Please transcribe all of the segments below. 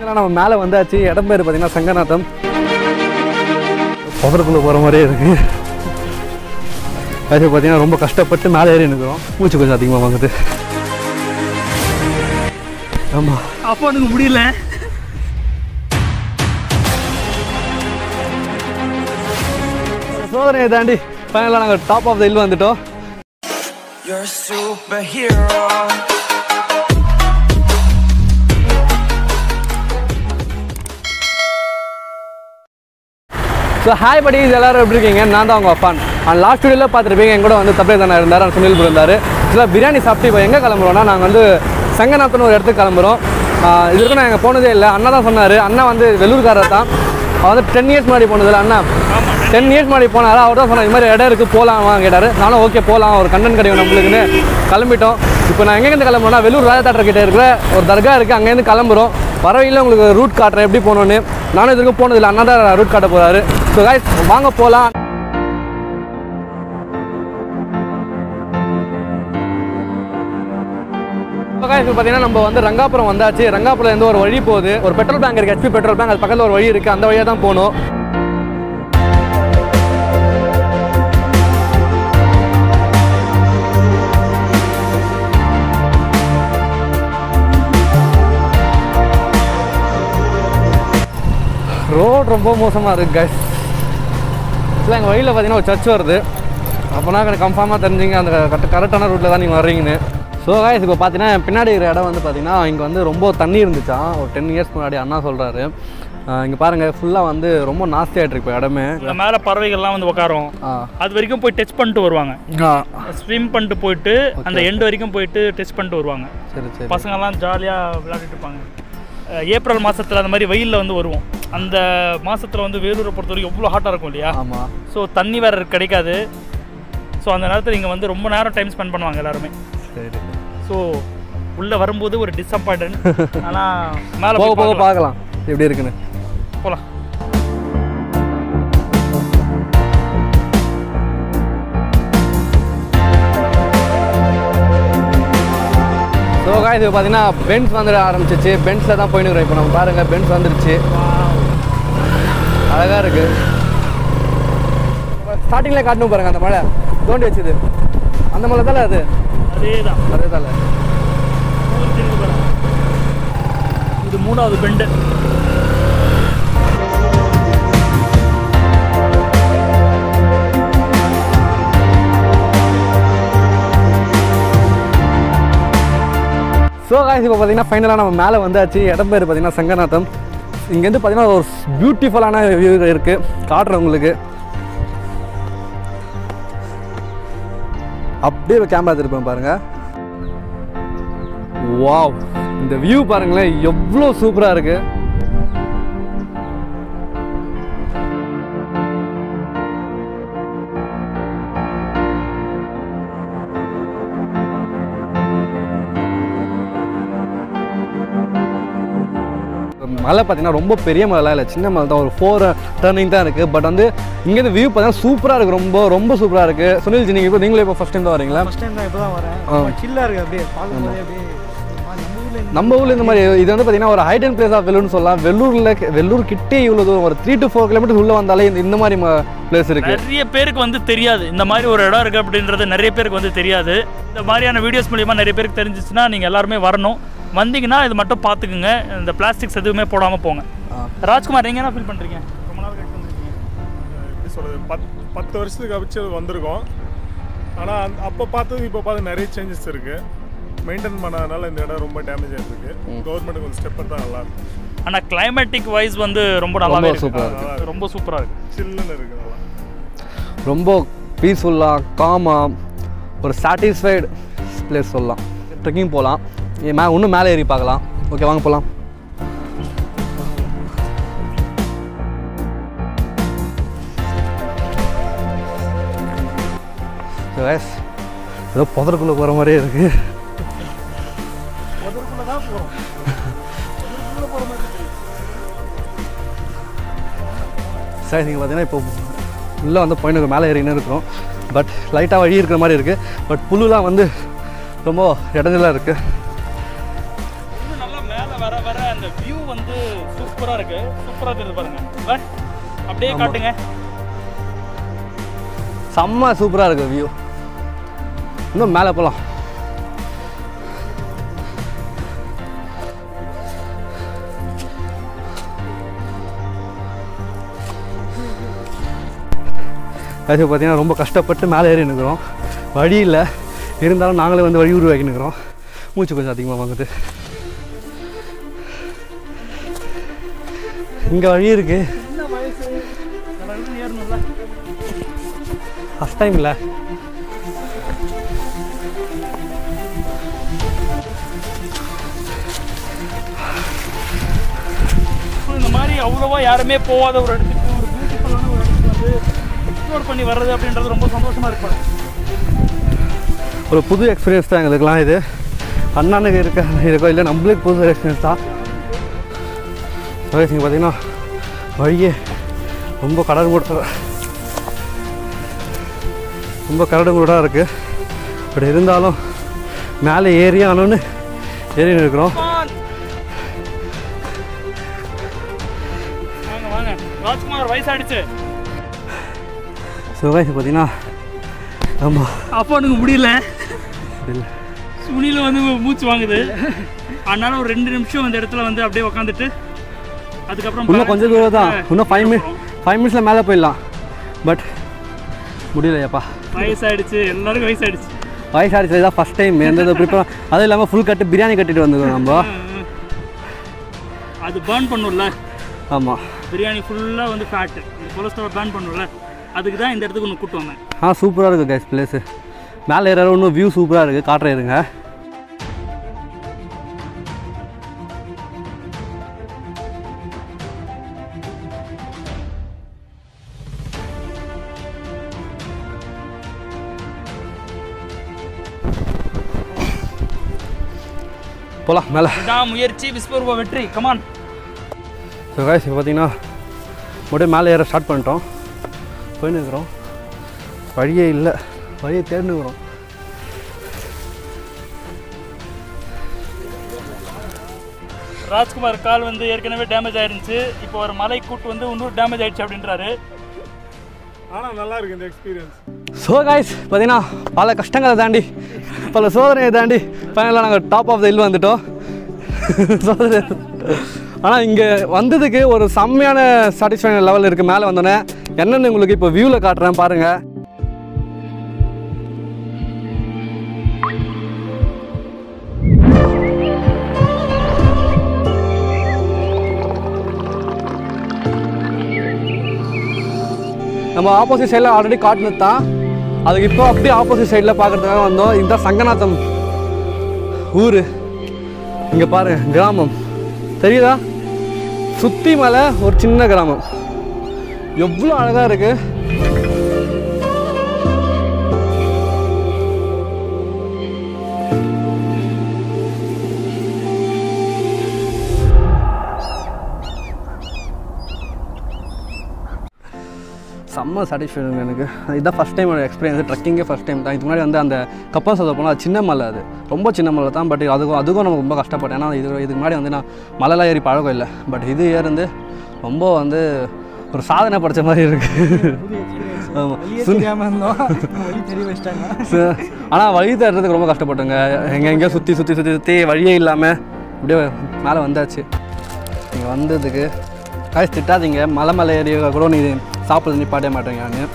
ஃபைனலாக நம்ம மேலே வந்தாச்சு இடம் பேர் பார்த்தீங்கன்னா சங்கநாதம் புதருக்குள்ளே போகிற மாதிரியே இருக்குது அது பார்த்தீங்கன்னா ரொம்ப கஷ்டப்பட்டு மேலே ஏறி நிற்கிறோம் மூச்சு கொஞ்சம் அதிகமாக வாங்குது ஆமாம் அப்போ எனக்கு முடியல சோதனையை தாண்டி ஃபைனலாக நாங்கள் டாப் ஆஃப் த ஹில் வந்துட்டோம் You're a superhero. So hi buddies எல்லாரும் எப்படி இருக்கீங்க நான் தான் உங்கள் அப்பான் அண்ட் லாஸ்ட் வீடியோவில் பார்த்துருப்பீங்க என் கூட வந்து தப்பே தானே இருந்தார் and சுனில் bro இருந்தார் இதில் பிரியாணி சாப்பிட்டு இப்போ எங்கே கிளம்புறோம்னா நாங்கள் வந்து சங்கநாதன் ஒரு இடத்துக்கு கிளம்புறோம் ஆஹ் இது வரைக்கும் நான் எங்கே போனதே இல்லை அண்ணா தான் சொன்னார் அண்ணா வந்து வெள்ளூர்காரர் தான் அவர் வந்து டென் இயர்ஸ் முன்னாடி போனதில்ல அண்ணா டென் இயர்ஸ் முன்னாடி போனார் அவர் தான் சொன்னார் இது மாதிரி இடம் இருக்குது போகலாமா கேட்டார் நானும் ஓகே போகலாம் ஒரு கண்டன் கிடைக்கும் நம்மளுக்குன்னு கிளம்பிட்டோம் இப்போ நான் எங்கேருந்து கிளம்புறோம்னா வெள்ளூர் ராஜா தேட்டர் கிட்ட இருக்கிற ஒரு தர்கா இருக்குது அங்கேருந்து கிளம்புறோம் வரவையில் உங்களுக்கு ரூட் காட்டுறேன் எப்படி போகணுன்னு நானும் இது வரைக்கும் போனதில்லை அண்ணா தான் ரூட் காட்ட போகிறாரு ஸோ guys வாங்க போகலாம் இப்போ பார்த்தீங்கன்னா நம்ம வந்து ரங்காபுரம் வந்தாச்சு ரங்காபுரம் இருந்து ஒரு வழி போகுது ஒரு பெட்ரோல் பேங்க் இருக்குது ஹெச்பி பெட்ரோல் பேங்க் அது பக்கத்தில் ஒரு வழி இருக்குது அந்த வழியாக தான் போகணும் ரோட் ரொம்ப மோசமாக இருக்குது கைஸ் இல்லை எங்கள் வழியில் பார்த்தீங்கன்னா ஒரு சர்ச் வருது அப்போனா எனக்கு கன்ஃபார்மாக தெரிஞ்சுங்க அந்த கரெக்ட் கரெக்டான ரூட்டில் தான் நீங்கள் வர்றீங்கன்னு ஸோ கைஸ் இப்போ பார்த்தீங்கன்னா பின்னாடி இருக்கிற இடம் வந்து பார்த்தீங்கன்னா இங்கே வந்து ரொம்ப தண்ணி இருந்துச்சாம் ஒரு டென் இயர்ஸ் முன்னாடி அண்ணா சொல்கிறாரு இங்கே பாருங்கள் ஃபுல்லாக வந்து ரொம்ப நாஸ்தி ஆகிட்டு இப்போ இடமே இந்த மேலே பறவைகள்லாம் வந்து உட்காரும் ஆ அது வரைக்கும் போய் டச் பண்ணிட்டு வருவாங்க ஆ ஸ்விம் பண்ணிட்டு போயிட்டு அந்த எண்டு வரைக்கும் போயிட்டு டச் பண்ணிட்டு வருவாங்க சரி சரி பசங்கெல்லாம் ஜாலியாக விளையாடிட்டு இருப்பாங்க அஹ் ஏப்ரல் மாசத்துல அந்த மாதிரி வெயிலில் வந்து வருவோம் அந்த மாசத்துல வந்து வேலூரை பொறுத்த வரைக்கும் எவ்வளோ ஹாட்டாக இருக்கும் இல்லையா ஆமாம் ஸோ தண்ணி வேறு கிடைக்காது ஸோ அந்த நேரத்தில் இங்கே வந்து ரொம்ப நேரம் டைம் ஸ்பெண்ட் பண்ணுவாங்க எல்லாருமே சரி ஸோ உள்ளே வரும்போது ஒரு டிசப்பாயின்ட் ஆனால் மேலே போக போக போக போக பார்க்கலாம் எப்படி இருக்குன்னு போகலாம் ஸோ காய்ஸ் இப்போ பார்த்தீங்கன்னா பென்ஸ் வந்துட ஆரம்பிச்சிச்சு பென்ஸில் தான் போயின்னு இப்போ நம்ம பாருங்கள் பென்ஸ் வந்துருச்சு அழகாக இருக்கு ஸ்டார்டிங்கில் காட்டணும் பாருங்க அந்த மழை தோண்டி வச்சுது அந்த மலை தானே அது அதே தான் அதே தானே இது மூணாவது பெண்டு ஸோ காய்ஸ் இப்போ பார்த்தீங்கன்னா ஃபைனலாக நம்ம மேலே வந்தாச்சு இடம் பேர் பார்த்தீங்கன்னா சங்கநாதம் இங்கேருந்து பார்த்தீங்கன்னா ஒரு பியூட்டிஃபுல்லான வியூ இருக்குது காட்டுறேன் உங்களுக்கு அப்படியே கேமரா திருப்பேன் பாருங்க வாவ் இந்த வியூ பாருங்களேன் எவ்வளோ சூப்பராக இருக்கு மலை பார்த்தீங்கன்னா ரொம்ப பெரிய மலை இல்லை சின்ன மலை தான் ஒரு ஃபோர் டர்னிங் தான் இருக்குது பட் வந்து இங்கேருந்து வியூ பார்த்தீங்கன்னா சூப்பராக இருக்குது ரொம்ப ரொம்ப சூப்பராக இருக்குது சுனில் ஜி நீங்கள் இப்போ நீங்களே இப்போ ஃபஸ்ட் டைம் தான் வரீங்களா ஃபர்ஸ்ட் டைம் தான் இப்போ தான் வரேன் ஆ. சில்லாக இருக்குது அப்படியே பார்க்கும்போதே அப்படியே ஆ, நம்ம ஊரில் இந்த நம்ம ஊர்ல இந்த மாதிரி இது வந்து பார்த்தீங்கன்னா ஒரு ஹைட் அண்ட் பிளேஸ் ஆஃப் வெள்ளூர்னு சொல்லலாம் வெள்ளூரில் வெள்ளூர் கிட்டே இவ்வளோ தூரம் ஒரு த்ரீ டு ஃபோர் கிலோமீட்டர் உள்ளே வந்தாலே இந்த- இந்த மாதிரி பிளேஸ் இருக்குது நிறைய பேருக்கு வந்து தெரியாது இந்த மாதிரி ஒரு இடம் இருக்குது அப்படின்றது நிறைய பேருக்கு வந்து தெரியாது இந்த மாதிரியான வீடியோஸ் மூலியமா நிறைய பேருக்கு தெரிஞ்சிச்சுன்னா நீங்கள் எல்லாருமே வரணும் வந்தீங்கன்னா இது மட்டும் பார்த்துக்குங்க இந்த பிளாஸ்டிக்ஸ் எதுவுமே போடாமல் போங்க ராஜ்குமார் நீங்கள் என்ன ஃபீல் பண்ணுறீங்க ரொம்ப நாள் கழிச்சு வந்திருக்கீங்க எப்படி சொல்கிறது பத் பத்து வருஷத்துக்கு கழிச்சு வந்திருக்கோம் ஆனால் அந்த அப்போ பார்த்தது இப்போ பார்த்து நிறைய சேஞ்சஸ் இருக்குது மெயின்டைன் பண்ணாதனால இந்த இடம் ரொம்ப டேமேஜ் ஆகிருக்கு கவர்மெண்ட் கொஞ்சம் ஸ்டெப் தான் நல்லா இருக்கு ஆனால் கிளைமேட்டிக் வைஸ் வந்து ரொம்ப நல்லாவே ரொம்ப சூப்பரா இருக்கு இருக்கு. ரொம்ப சூப்பராக இருக்கு சில்லுன்னு இருக்கு நல்லா ரொம்ப பீஸ்ஃபுல்லாக காமாக ஒரு சாட்டிஸ்ஃபைடு பிளேஸ் சொல்லலாம் ட்ரெக்கிங் போகலாம் மே இன்னும் மேலே ஏறி பார்க்கலாம் ஓகே வாங்க போகலாம் ஏதோ புதருக்குள்ளே போகிற மாதிரியே இருக்குது சார் நீங்கள் பார்த்தீங்கன்னா இப்போ உள்ளே வந்து போயின்னு மேலே ஏறின்னு இருக்கிறோம் பட் லைட்டாக வழி இருக்கிற மாதிரி இருக்குது பட் புல்லுலாம் வந்து ரொம்ப இடைஞ்சலாக இருக்குது இன்னும் நல்லா மேலே வர வர அந்த வியூ வந்து சூப்பரா இருக்கு சூப்பரா தெரியுது பாருங்க வா, அப்படியே காட்டுங்க செம்ம சூப்பராக இருக்குது வியூ இன்னும் மேலே போகலாம் அது பார்த்தீங்கன்னா ரொம்ப கஷ்டப்பட்டு மேலே ஏறி நிற்கிறோம் வழி இல்லை இருந்தாலும் நாங்களே வந்து வழி உருவாக்கி நிற்கிறோம் மூச்சு கொஞ்சம் அதிகமாக வாங்குது இங்கே வழி இருக்குது சின்ன வயசு கடகடன்னு ஏறணும்ல ஃபஸ்ட் டைம் இல்லை So, இந்த மாதிரி அவ்வளோவா யாருமே போகாத ஒரு இடத்துக்கு ஒரு பியூட்டிஃபுல்லான ஒரு இடத்துக்கு வந்து எக்ஸ்ப்ளோர் பண்ணி வர்றது அப்படின்றது ரொம்ப சந்தோஷமா இருக்கு பாருங்க. ஒரு புது எக்ஸ்பீரியன்ஸ் தான் எங்களுக்குலாம் இது அண்ணனுக்கு இருக்க இருக்கோ இல்லை நம்மளுக்கு புது எக்ஸ்பீரியன்ஸ் தான் இங்கே பார்த்தீங்கன்னா வழியே ரொம்ப கடல் கூட ரொம்ப கரடு முரடாக இருக்குது பட் இருந்தாலும் மேலே ஏறி ஆனோன்னு ஏறி இருக்கிறோம் Come on. வாங்க வாங்க ராஜ்குமார் வயசாயிடுச்சு சிவகாசி பார்த்தீங்கன்னா ஆமாம் அப்பானுக்கு முடியல இல்லை சுனில வந்து மூச்சு வாங்குது அதனால ஒரு ரெண்டு நிமிஷம் அந்த இடத்துல வந்து அப்படியே உக்காந்துட்டு அதுக்கப்புறம் இன்னும் கொஞ்சம் தூரம் தான் இன்னும் ஃபைவ் மினிட் ஃபைவ் மினிட்ஸில் மேலே போயிடலாம் பட் முடியலையாப்பா வயசாயிடுச்சு எல்லாருக்கும் வயசாயிடுச்சு வயசாடிச்சு தான் ஃபஸ்ட் டைம் எந்த இது ப்ரிப்பேர் அதுவும் இல்லாமல் ஃபுல் கட்டு பிரியாணி கட்டிட்டு வந்துருக்கோம் நம்ம அது பேர்ன் பண்ணும்ல ஆமாம் பிரியாணி ஃபுல்லாக வந்து ஃபேட்டு கொலஸ்ட்ரால் பேர்ன் பண்ணும்ல அதுக்கு தான் இந்த இடத்துக்கு ஒன்று கூட்டு வந்தேன் ஆ சூப்பராக இருக்குது கைஸ் பிளேஸு மேலே ஏறாரு இன்னும் வியூ சூப்பராக இருக்குது காட்டுறேன் இருங்க போகலாம் மேலே இதான் முயற்சி விஸ்வரூப வெற்றி கமான் ஸோ கைஸ் இப்போ பார்த்தீங்கன்னா அப்படியே மேலே ஏற ஸ்டார்ட் பண்ணிட்டோம் போயின்னு இருக்கிறோம் வழியே இல்லை வழியை தேடினுக்கிறோம் ராஜ்குமார் கால் வந்து ஏற்கனவே டேமேஜ் ஆயிருந்துச்சு இப்போ ஒரு மலை கூட்டு வந்து இன்னொரு டேமேஜ் ஆயிடுச்சு அப்படின்றாரு ஆனால் நல்லா இருக்கு இந்த எக்ஸ்பீரியன்ஸ் ஸோ காய்ஸ் பார்த்தீங்கன்னா பல கஷ்டங்களை தாண்டி பல சோதனையை தாண்டி ஃபைனலாக நாங்கள் டாப் ஆஃப் த ஹில் வந்துட்டோம் சோதனை ஆனால் இங்கே வந்ததுக்கு ஒரு செம்மையான சாட்டிஸ்ஃபைன் லெவல் இருக்குது மேலே வந்தோடனே என்னென்னு உங்களுக்கு இப்போ வியூவில் காட்டுறேன் பாருங்கள் நம்ம ஆப்போசிட் சைடில் ஆல்ரெடி காட்டினது தான் அதுக்கு இப்போ அப்படியே ஆப்போசிட் சைடில் பார்க்கறதுக்காக வந்தோம் இதுதான் சங்கநாதம் ஊர் இங்கே பாருங்க கிராமம் தெரியுதா சுத்தி மலை ஒரு சின்ன கிராமம் எவ்வளோ அழகாக இருக்கு செம்ம சாட்டிஸ்ஃபைடு எனக்கு இதுதான் ஃபஸ்ட் டைம் எக்ஸ்பீரியன்ஸ் ட்ரக்கிங்கே ஃபஸ்ட் டைம் தான் இதுக்கு முன்னாடி வந்து அந்த கப்பல் சொல்ல போனால் அது சின்ன மலை அது ரொம்ப சின்ன மலை தான் பட் அதுக்கும் அதுக்கும் நம்ம ரொம்ப கஷ்டப்பட்டேன் ஏன்னா இது இதுக்கு முன்னாடி வந்து நான் மலைலாம் ஏறி பழக்கம் இல்லை பட் இது ஏறுந்து ரொம்ப வந்து ஒரு சாதனை படித்த மாதிரி இருக்குது ஆமாம் வழியே தெரியாம இருந்தோம் வழி தெரிய வச்சிட்டாங்க ஆனால் வழி தேடுறதுக்கு ரொம்ப கஷ்டப்பட்டேங்க எங்கே எங்கேயோ சுற்றி சுற்றி சுற்றி சுற்றி வழியே இல்லாமல் அப்படியே மேலே வந்தாச்சு நீங்கள் வந்ததுக்கு காய்ச்சி திட்டாதீங்க மலை மலை ஏறி கூட நீ சாப்பிட்றது நிப்பாட்டே மாட்டேங்க நான்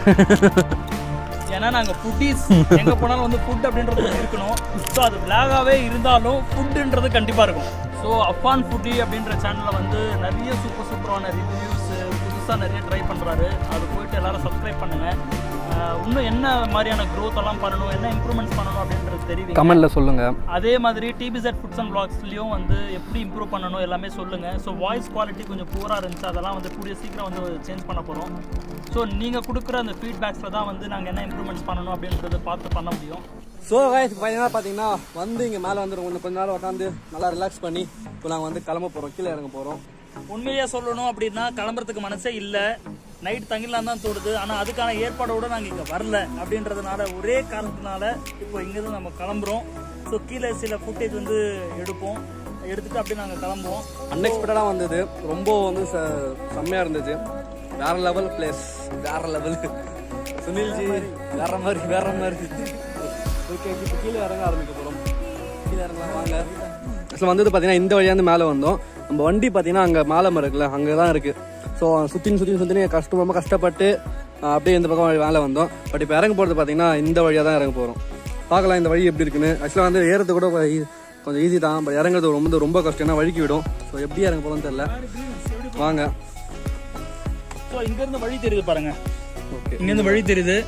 ஏன்னா நாங்கள் ஃபுட்டீஸ் எங்கே போனாலும் வந்து ஃபுட் அப்படின்றது ஒண்ணு இருக்கணும் ஸோ அது விலாகாவே இருந்தாலும் ஃபுட்டுன்றது கண்டிப்பாக இருக்கும் ஸோ அப்பான் ஃபுட்டி அப்படின்ற சேனலில் வந்து நிறைய சூப்பர் சூப்பரான ரிவ்யூஸ் புதுசாக நிறைய ட்ரை பண்ணுறாரு அது போயிட்டு எல்லாரும் சப்ஸ்கிரைப் பண்ணுங்கள் இன்னும் என்ன மாதிரியான growth எல்லாம் பண்ணணும் என்ன இம்ப்ரூவ்மெண்ட்ஸ் பண்ணணும் அப்படின்றது தெரியுது கமெண்டில் சொல்லுங்கள் அதே மாதிரி டிபிசெட் ஃபுட்ஸ் அண்ட் பிளாக்ஸ்லையும் வந்து எப்படி இம்ப்ரூவ் பண்ணணும் எல்லாமே சொல்லுங்கள் ஸோ வாய்ஸ் குவாலிட்டி கொஞ்சம் பூராக இருந்துச்சு அதெல்லாம் வந்து கூடிய சீக்கிரம் வந்து சேஞ்ச் பண்ண போகிறோம் ஸோ நீங்கள் கொடுக்குற அந்த ஃபீட்பேக்ஸில் தான் வந்து நாங்கள் என்ன இம்ப்ரூவ்மெண்ட்ஸ் பண்ணணும் அப்படின்றத பார்த்து பண்ண முடியும் ஸோ கைஸ் பார்த்தீங்கன்னா பார்த்தீங்கன்னா வந்து இங்கே மேலே வந்து கொஞ்சம் கொஞ்ச நேரம் உட்காந்து நல்லா ரிலாக்ஸ் பண்ணி இப்போ நாங்கள் வந்து கிளம்ப போகிறோம் கீழே இறங்க போகிறோம் உண்மையாக சொல்லணும் அப்படின்னா கிளம்புறதுக்கு மனசே இல்லை நைட் தங்கிடலாம் தான் தோடுது ஆனால் அதுக்கான ஏற்பாடோட நாங்கள் இங்கே வரல அப்படின்றதுனால ஒரே காரணத்தினால இப்போ இங்கேருந்து நம்ம கிளம்புறோம் ஸோ கீழே சில ஃபுட்டேஜ் வந்து எடுப்போம் எடுத்துட்டு அப்படியே நாங்கள் கிளம்புவோம் அன்எக்ஸ்பெக்டடாக வந்தது ரொம்ப வந்து ச செம்மையாக இருந்துச்சு வேற லெவல் பிளேஸ் வேற லெவல் சுனில்ஜி வேற மாதிரி வேற மாதிரி ஓகே இப்போ கீழே இறங்க ஆரம்பிக்க போகிறோம் கீழே இறங்கலாம் வாங்க அசல் வந்தது பார்த்தீங்கன்னா இந்த வழியாக இருந்து மேலே வந்தோம் நம்ம வண்டி பார்த்தீங்கன்னா அங்கே மேலே மரம் இருக்குல்ல அங்கே தான் இருக்குது ஸோ சுற்றின்னு சுற்றின்னு சுற்றினு கஷ்டம் ரொம்ப கஷ்டப்பட்டு ஆஹ், அப்படியே இந்த பக்கம் மேலே வந்தோம் பட் இப்போ இறங்க போகிறது பார்த்தீங்கன்னா இந்த வழியாக தான் இறங்க போகிறோம் பார்க்கலாம் இந்த வழி எப்படி இருக்குன்னு ஆக்சுவலாக வந்து ஏறது கூட கொ- கொஞ்சம் ஈஸி தான் பட் இறங்குறது ரொம்ப ரொம்ப கஷ்டம் ஏன்னா வழிக்கு விடும் ஸோ எப்படி இறங்க போகிறோம்னு தெரியல வாங்க ஸோ இங்கேருந்து வழி தெரியுது பாருங்க ஓகே இங்கேருந்து வழி தெரியுது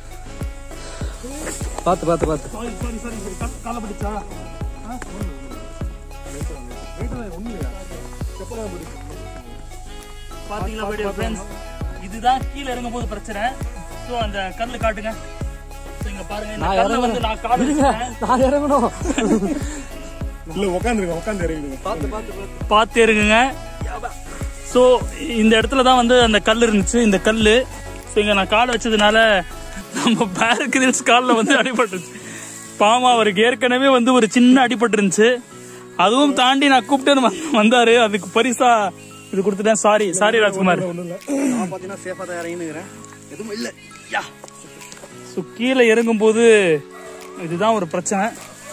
பார்த்து பார்த்து பார்த்து சாரி சாரி சாரி காலை பிடிச்சா பாத்தீங்களா வீடியோ ஃப்ரெண்ட்ஸ் இதுதான் கீழே இறங்கும் போது பிரச்சனை ஸோ அந்த கல்லு காட்டுங்க So, இங்க பாருங்க இந்த கல்ல வந்து நான் கால் வச்சிருக்கேன் நான் இறங்கணும் இல்லை உட்காந்துருங்க உட்காந்து இறங்கிடுங்க பார்த்து பார்த்து பார்த்து பார்த்து இருக்குங்க ஸோ இந்த இடத்துல தான் வந்து அந்த கல் இருந்துச்சு இந்த கல் ஸோ இங்கே நான் கால் வச்சதுனால நம்ம பேர் கிரில்ஸ் காலில் வந்து அடிபட்டுருச்சு பாவம் அவருக்கு ஏற்கனவே வந்து ஒரு சின்ன அடிபட்டுருந்துச்சு அதுவும் தாண்டி நான் கூப்பிட்டு வந்தாரு அதுக்கு பரிசா இது கொடுத்துட்டேன் சாரி சாரி ராஜ்குமார் நான் பார்த்தீங்கன்னா சேஃபாக தான் இறங்கினுக்கிறேன் எதுவும் இல்லை யா ஸோ கீழே இறங்கும்போது இதுதான் ஒரு பிரச்சனை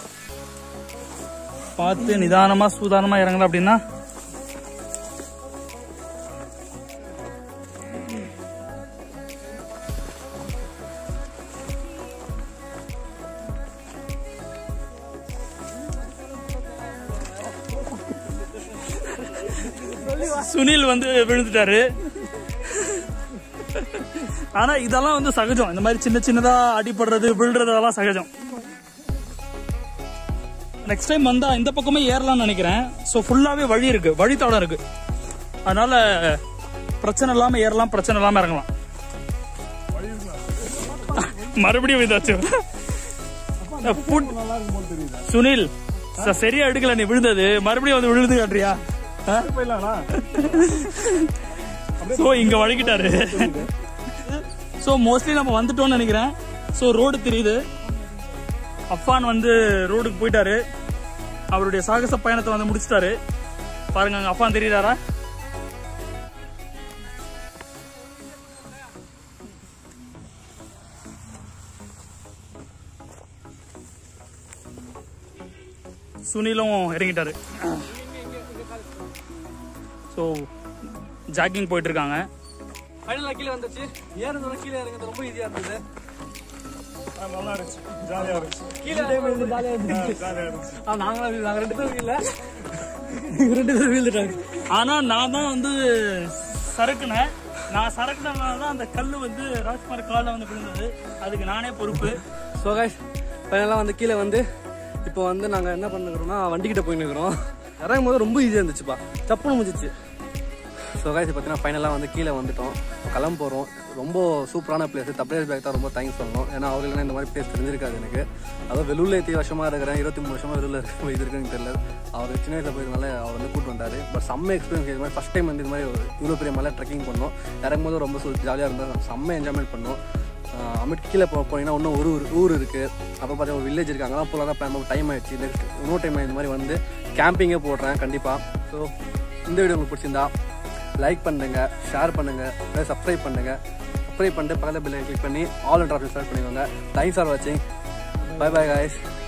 பார்த்து நிதானமா சூதானமா இறங்கல அப்படின்னா சுனில் வந்து விழுந்துட்டாரு ஆனா இதெல்லாம் வந்து சகஜம் இந்த மாதிரி சின்ன சின்னதா அடிபடுறது விழுறது அதெல்லாம் சகஜம் நெக்ஸ்ட் டைம் வந்தா இந்த பக்கமே ஏறலாம்னு நினைக்கிறேன் ஸோ ஃபுல்லாவே வழி இருக்கு வழித்தடம் இருக்கு அதனால பிரச்சனை இல்லாம ஏறலாம் பிரச்சனை இல்லாம இறங்கலாம் மறுபடியும் இதாச்சு Food- சுனில் ச- சரியா எடுக்கல நீ விழுந்தது மறுபடியும் வந்து விழுந்து காட்டுறியா சோ இங்க வழங்கிட்டாரு ஸோ மோஸ்ட்லி நம்ம வந்துட்டோம்னு நினைக்கிறேன் ஸோ ரோடு தெரியுது அஃபான் வந்து ரோடுக்கு போயிட்டாரு அவருடைய சாகச பயணத்தை வந்து முடிச்சிட்டாரு பாருங்க அங்க அஃபான் தெரியுதாரா சுனிலும் இறங்கிட்டாரு ஸோ ஜாக்கிங் போயிட்டு இருக்காங்க ஃபைனலாக கீழே வந்துச்சு ஏறுறது கீழே இறங்குறது ரொம்ப ஈஸியாக இருந்தது ஆ, நல்லா இருந்துச்சு ஜாலியாக இருந்துச்சு கீழே இறங்குறது ஜாலியாக இருந்துச்சு ஜாலியாக இருந்துச்சு ஆ, நாங்களும் நாங்கள் ரெண்டு பேரும் இல்லை இவங்க ரெண்டு பேரும் வீழ்ந்துட்டாங்க ஆனா நான் தான் வந்து சறுக்குனேன் நான் சறுக்குனதுனால தான் அந்த கல் வந்து ராஜ்குமார் காலில் வந்து விழுந்தது அதுக்கு நானே பொறுப்பு ஸோ கைஸ் ஃபைனலாக வந்து கீழே வந்து இப்போ வந்து நாங்கள் என்ன பண்ணுறோம்னா வண்டிக்கிட்ட போய் நிற்கிறோம் இறங்கும் போது ரொம்ப ஈஸியாக இருந்துச்சுப்பா தப்புன்னு முடிஞ்சிச்சு ஸோ கைஸ் பார்த்தீங்கன்னா ஃபைனலாக வந்து கீழே வந்துட்டோம் கிளம்ப போகிறோம் ரொம்ப சூப்பரான பிளேஸ் தப்ளேஸ் பேக் தான் ரொம்ப தேங்க்ஸ் சொல்லணும் ஏன்னா அவர் இல்லைன்னா இந்த மாதிரி பிளேஸ் தெரிஞ்சிருக்காது எனக்கு அதுவும் வெள்ளூரில் எத்தி வருஷமாக இருக்கிறேன் இருபத்தி மூணு வருஷமாக வெள்ளூரில் இருக்க இது இருக்குன்னு தெரியல அவர் சின்ன வயசில் போயிருந்தனால அவர் வந்து கூட்டு வந்தார் பட் செம்ம எக்ஸ்பீரியன்ஸ் இது மாதிரி ஃபஸ்ட் டைம் வந்து இது மாதிரி ஒரு இவ்வளோ பெரிய மலை ட்ரெக்கிங் பண்ணோம் இறங்கும் போது ரொம்ப ஜாலியாக இருந்தோம் செம்ம என்ஜாய்மெண்ட் பண்ணோம் அமிட் கீழே போ போனீங்கன்னா இன்னும் ஒரு ஊர் ஊர் இருக்குது அப்புறம் பார்த்தீங்கன்னா ஒரு வில்லேஜ் இருக்குது அங்கெல்லாம் போகலாம் தான் பிளான் டைம் ஆயிடுச்சு நெக்ஸ்ட் இன்னொரு டைம் இந்த மாதிரி வந்து கேம்பிங்கே போடுறேன் கண்டிப்பாக ஸோ இந்த வீடியோ உங்களுக்கு பிடிச்சிருந்தா லைக் பண்ணுங்க ஷேர் பண்ணுங்க சப்ஸ்கிரைப் பண்ணுங்க சப்ஸ்கிரைப் பண்ணிட்டு பக்கத்தில் பில்லை கிளிக் பண்ணி ஆல் அண்ட் ஆப்ஷன் ஸ்டார்ட் பண்ணிக்கோங்க தேங்க்ஸ் ஃபார் வாட்சிங் பை பை guys